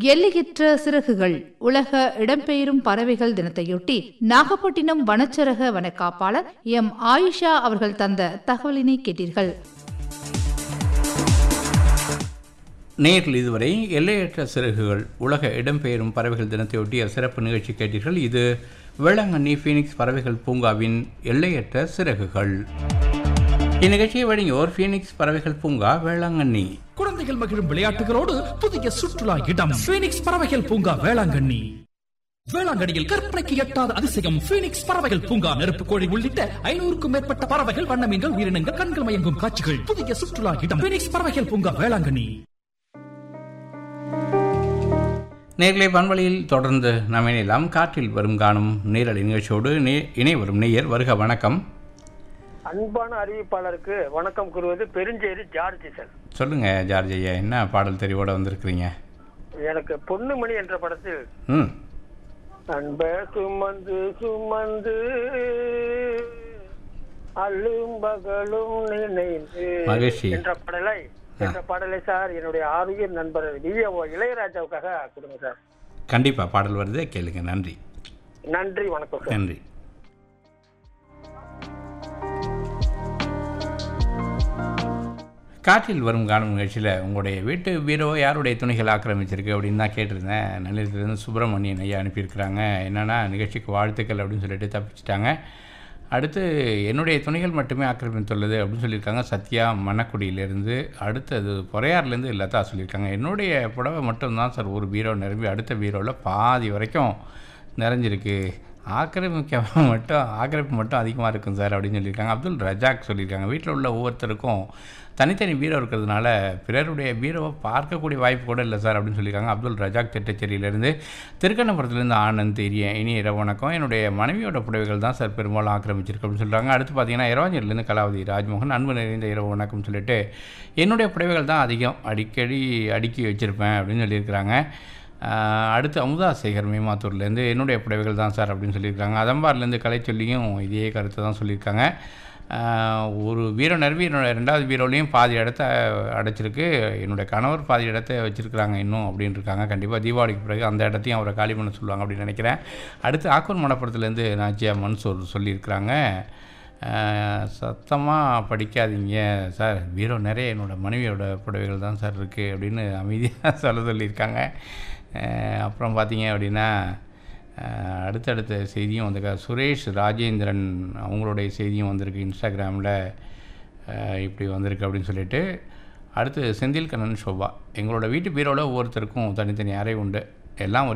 எல்லையற்ற சிறகுகள் உலக இடம்பெயரும் பறவைகள் தினத்தையொட்டி நாகப்பட்டினம் வனச்சரக வனக்காப்பாளர் எம் ஆயிஷா அவர்கள் தந்த தகவலினை கேட்டீர்கள் நேரில் இதுவரை எல்லையற்ற சிறகுகள் உலக இடம்பெயரும் பறவைகள் தினத்தையொட்டிய சிறப்பு நிகழ்ச்சி கேட்டீர்கள் இது வேளாங்கண்ணி ஃபீனிக்ஸ் பறவைகள் பூங்காவின் எல்லையற்ற சிறகுகள் இந்நிகழ்ச்சியை வழங்கியோர் ஃபீனிக்ஸ் பறவைகள் பூங்கா வேளாங்கண்ணி குழந்தைகள் மகிழும் விளையாட்டுகளோடு புதிய சுற்றுலா இடம் பீனிக்ஸ் பறவைகள் பூங்கா வேளாங்கண்ணி வேளாங்கண்ணியில் கற்பனைக்கு எட்டாத அதிசயம் பீனிக்ஸ் பறவைகள் பூங்கா நெருப்பு கோழி உள்ளிட்ட ஐநூறுக்கும் மேற்பட்ட பறவைகள் வண்ண மீன்கள் உயிரினங்கள் கண்கள் மயங்கும் காட்சிகள் புதிய சுற்றுலா இடம் பீனிக்ஸ் பறவைகள் பூங்கா வேளாங்கண்ணி நேர்களை பண்பலையில் தொடர்ந்து நாம் இணையலாம் காற்றில் வரும் காணும் நேரலை நிகழ்ச்சியோடு நே இணை வரும் நேயர் வருக வணக்கம் அன்பான அறிவிப்பாளருக்கு வணக்கம் கூறுவது பெருஞ்சேரி ஜார்ஜ் சார் சொல்லுங்க ஜார்ஜ் ஐயா என்ன பாடல் தெரிவோட வந்திருக்கிறீங்க எனக்கு பொன்னுமணி என்ற படத்தில் ம் அன்ப சுமந்து சுமந்து அல்லும் பகலும் நினைந்து மகிழ்ச்சி. என்ற பாடலை என்ற பாடலை சார் என்னுடைய ஆரோக்கிய நண்பர் விஏஓ இளையராஜாவுக்காக கொடுங்க சார் கண்டிப்பாக பாடல் வருது கேளுங்க நன்றி நன்றி வணக்கம் சார் நன்றி காற்றில் வரும் காணும் நிகழ்ச்சியில் உங்களுடைய வீட்டு பீரோ யாருடைய துணிகள் ஆக்கிரமிச்சிருக்கு அப்படின்னு தான் கேட்டிருந்தேன் நிலையத்திலேருந்து சுப்பிரமணியன் ஐயா அனுப்பியிருக்கிறாங்க என்னென்னா நிகழ்ச்சிக்கு வாழ்த்துக்கள் அப்படின்னு சொல்லிட்டு தப்பிச்சிட்டாங்க அடுத்து என்னுடைய துணிகள் மட்டுமே ஆக்கிரமித்துள்ளது அப்படின்னு சொல்லியிருக்காங்க சத்யா மணக்குடியிலேருந்து அடுத்தது பொறையார்லேருந்து லதா சொல்லியிருக்காங்க என்னுடைய புடவை மட்டும்தான் சார் ஒரு பீரோ நிரம்பி அடுத்த பீரோவில் பாதி வரைக்கும் நிறைஞ்சிருக்கு ஆக்கிரமிக்க மட்டும் ஆக்கிரமிப்பு மட்டும் அதிகமாக இருக்கும் சார் அப்படின்னு சொல்லியிருக்காங்க அப்துல் ரஜாக் சொல்லியிருக்காங்க வீட்டில் உள்ள ஒவ்வொருத்தருக்கும் தனித்தனி பீரோ இருக்கிறதுனால பிறருடைய பீரோவை பார்க்கக்கூடிய வாய்ப்பு கூட இல்லை சார் அப்படின்னு சொல்லியிருக்காங்க அப்துல் ரஜாக் திட்டச்சேரியிலேருந்து திருக்கண்ணபுரத்துலேருந்து ஆனந்த் இரிய இனி இரவு வணக்கம் என்னுடைய மனைவியோட புடவைகள் தான் சார் பெரும்பாலும் ஆக்கிரமிச்சிருக்கு அப்படின்னு சொல்கிறாங்க அடுத்து பார்த்தீங்கன்னா இரவாஞ்சூர்லேருந்து கலாவதி ராஜ்மோகன் அன்பு நிறைந்த இரவு வணக்கம் சொல்லிட்டு என்னுடைய புடவைகள் தான் அதிகம் அடிக்கடி அடுக்கி வச்சுருப்பேன் அப்படின்னு சொல்லியிருக்கிறாங்க ஆஹ் அடுத்து அமுதா சேகர் மேமாத்தூர்லேருந்து என்னுடைய புடவைகள் தான் சார் அப்படின்னு சொல்லியிருக்காங்க அதம்பார்லேருந்து கலைச்சொல்லியும் இதே கருத்தை தான் சொல்லியிருக்காங்க ஆஹ் ஒரு பீரோ நிரம்பி என்னோட ரெண்டாவது பீரோலையும் பாதி இடத்த அடைச்சிருக்கு என்னுடைய கணவர் பாதி இடத்த வச்சுருக்குறாங்க இன்னும் அப்படின்னு இருக்காங்க கண்டிப்பாக தீபாவளிக்கு பிறகு அந்த இடத்தையும் அவரை காலி பண்ண சொல்லுவாங்க அப்படின்னு நினைக்கிறேன் அடுத்து ஆக்கூர் மணப்புறத்துலேருந்து நாச்சியா மன்சூர் சொல்லியிருக்கிறாங்க சத்தமாக படிக்காதீங்க சார் பீரோ நிறைய என்னோடய மனைவியோட புடவைகள் தான் சார் இருக்குது அப்படின்னு அமைதியாக சொல்ல சொல்லியிருக்காங்க அஹ் அப்புறம் பார்த்தீங்க அப்படின்னா அஹ் அடுத்தடுத்த செய்தியும் வந்திருக்கா சுரேஷ் ராஜேந்திரன் அவங்களுடைய செய்தியும் வந்திருக்கு இன்ஸ்டாகிராமில் இப்படி வந்திருக்கு அப்படின்னு சொல்லிட்டு அடுத்து செந்தில் கண்ணன் சோபா எங்களோட வீட்டு பீரோவில் ஒவ்வொருத்தருக்கும் தனித்தனி அறை உண்டு எல்லாம் ஒரே